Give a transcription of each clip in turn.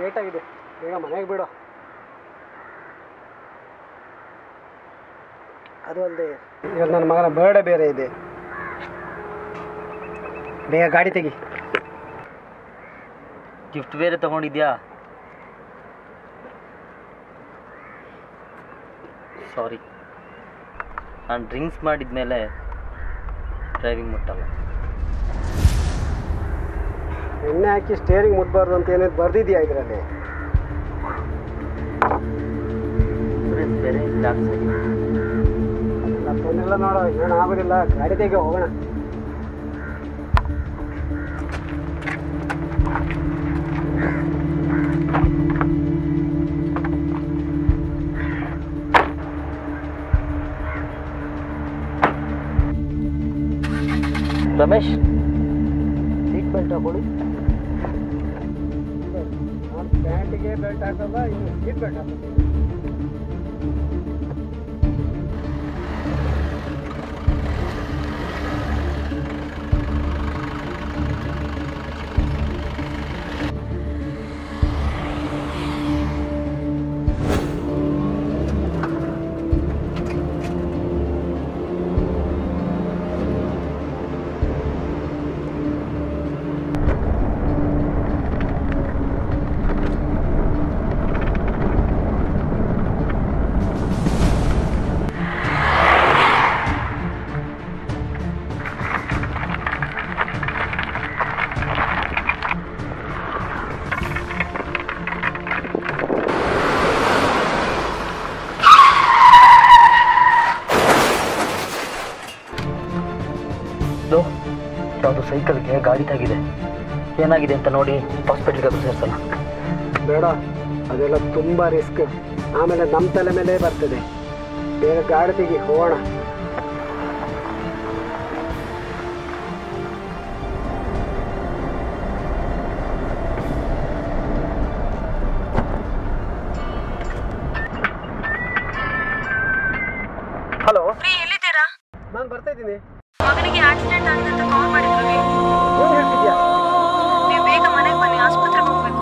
Late ಆಗಿದೆ ಬೇಗ ಮನೆಗೆ ಬಿಡು ಅದು ಅಲ್ಲದೆ ಇವತ್ತು ನನ್ನ ಮಗನ ಬರ್ಡೇ ಬೇರೆ ಇದೆ ಬೇಗ ಗಾಡಿ ತೆಗಿ ಗಿಫ್ಟ್ ಬೇರೆ ತಗೊಂಡಿದ್ಯಾ ಸಾರಿ ನಾನು ಡ್ರಿಂಕ್ಸ್ ಮಾಡಿದ್ಮೇಲೆ ಡ್ರೈವಿಂಗ್ ಮುಟ್ಟಲ್ಲ ಎಣ್ಣೆ ಹಾಕಿ ಸ್ಟೇರಿಂಗ್ ಮುಟ್ಬಾರ್ದು ಅಂತ ಏನೇನು ಬರ್ದಿದ್ಯಾ ಇದರಲ್ಲಿ ಇನ್ಸೂರೆನ್ಸ್ ಬೇರೆ ಲ್ಯಾಬ್ಸ್ ಆಗಿದೆ ಮತ್ತೊಂದೆಲ್ಲ ನೋಡೋ ಏನು ಆಗೋದಿಲ್ಲ ಗಾಡಿ ತೆಗೆ ಹೋಗೋಣ ರಮೇಶ್ ಸೀಟ್ ಬೆಲ್ಟ್ ಹಾಕೊಳ್ಳಿ ಪ್ಯಾಂಟಿಗೆ ಬೆಲ್ಟ್ ಹಾಕಲ್ಲ ಇನ್ನು ಸೀಟ್ ಬೆಲ್ಟ್ ಹಾಕೋದು ಇದು ಯಾವುದು ಸೈಕಲ್ಗೆ ಗಾಡಿ ತಾಗಿದೆ ಏನಾಗಿದೆ ಅಂತ ನೋಡಿ ಹಾಸ್ಪಿಟ್ಲಿಗೆ ಅದು ಸೇರ್ಸಲ್ಲ ಬೇಡ ಅದೆಲ್ಲ ತುಂಬ ರಿಸ್ಕ್ ಆಮೇಲೆ ನಮ್ಮ ತಲೆ ಮೇಲೆ ಬರ್ತದೆ ಬೇಗ ಗಾಡಿ ತೆಗಿ ಹೋಗೋಣ ಹಲೋ ರೀ ಎಲ್ಲಿದ್ದೀರಾ ನಾನು ಬರ್ತಾ ಇದ್ದೀನಿ ಮಗನಿಗೆ ಆಕ್ಸಿಡೆಂಟ್ ಆಗಿದೆ ಅಂತ ಕಾಲ್ ಮಾಡಿದ್ರು ರೀ ಏನು ಹೇಳ್ತಿದ್ಯಾ ನೀವು ಬೇಗ ಮನೆಗೆ ಬನ್ನಿ ಆಸ್ಪತ್ರೆಗೆ ಹೋಗ್ಬೇಕು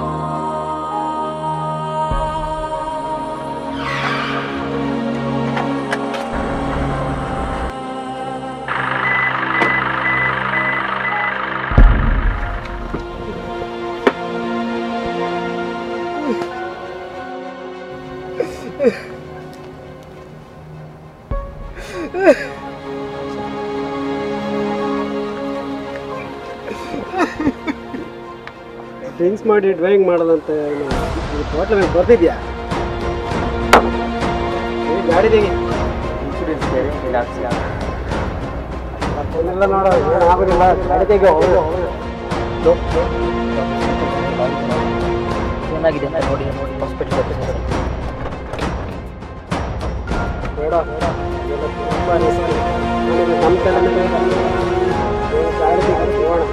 ಡ್ರಿಂಕ್ಸ್ ಮಾಡಿ ಡ್ರೈವಿಂಗ್ ಮಾಡೋದಂತ ಟೋಟಲ್ ಮೇಲೆ ಬರ್ತಿದ್ಯಾ ಏ, ಗಾಡಿ ತೆಗಿ ಇನ್ಸೂರೆನ್ಸ್ ಬೇರೆ ಲ್ಯಾಬ್ಸ್ ಮತ್ತೊಂದೆಲ್ಲ ನೋಡೋ ಏನು ಆಗೋದಿಲ್ಲ ಗಾಡಿ ತೆಗಿ ಹೋಗೋಣ ಏನಾಗಿದೆ ಅಂತ ನೋಡಿ ನೋಡಿ ಹಾಸ್ಪಿಟ್ಲಿಗೆ ಅದು ಸೇರ್ಸಲ್ಲ ಬೇಡ ಇದೆಲ್ಲ ತುಂಬ ರಿಸ್ಕ್ ಆಮೇಲೆ ನಮ್ಮ ತಲೆ ಮೇಲೆ ಬರ್ತದೆ. ಬೇಗ ಗಾಡಿ ತೆಗಿ ಹೋಗೋಣ